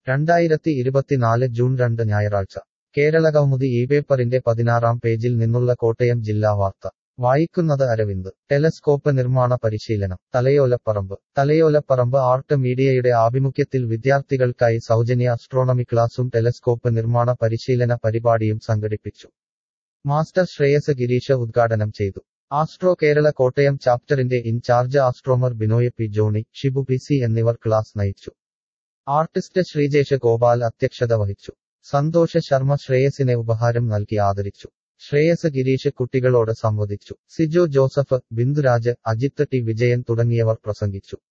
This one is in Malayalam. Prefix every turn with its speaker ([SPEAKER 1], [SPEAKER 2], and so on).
[SPEAKER 1] രണ്ടായിരത്തി ഇരുപത്തിനാല് ജൂൺ രണ്ട് ഞായറാഴ്ച കേരളകൗമുദി ഈ പേപ്പറിന്റെ പതിനാറാം പേജിൽ നിന്നുള്ള കോട്ടയം ജില്ലാ വാർത്ത വായിക്കുന്നത് അരവിന്ദ് ടെലസ്കോപ്പ് നിർമ്മാണ പരിശീലനം തലയോലപ്പറമ്പ് തലയോലപ്പറമ്പ് ആർട്ട് മീഡിയയുടെ ആഭിമുഖ്യത്തിൽ വിദ്യാർത്ഥികൾക്കായി സൗജന്യ അസ്ട്രോണമി ക്ലാസും ടെലസ്കോപ്പ് നിർമ്മാണ പരിശീലന പരിപാടിയും സംഘടിപ്പിച്ചു മാസ്റ്റർ ശ്രേയസ് ഗിരീഷ ഉദ്ഘാടനം ചെയ്തു ആസ്ട്രോ കേരള കോട്ടയം ചാപ്റ്ററിന്റെ ഇൻചാർജ് ആസ്ട്രോമർ Binoy P Johny Shibu P C എന്നിവർ ക്ലാസ് നയിച്ചു ആർട്ടിസ്റ്റ് ശ്രീജേഷ് ഗോപാൽ അധ്യക്ഷത വഹിച്ചു സന്തോഷ ശർമ്മ ശ്രേയസിനെ ഉപഹാരം നൽകി ആദരിച്ചു ശ്രേയസ് ഗിരീഷ് കുട്ടികളോട് സംവദിച്ചു സിജോ ജോസഫ് ബിന്ദുരാജ് അജിത്ത് ടി വിജയൻ തുടങ്ങിയവർ പ്രസംഗിച്ചു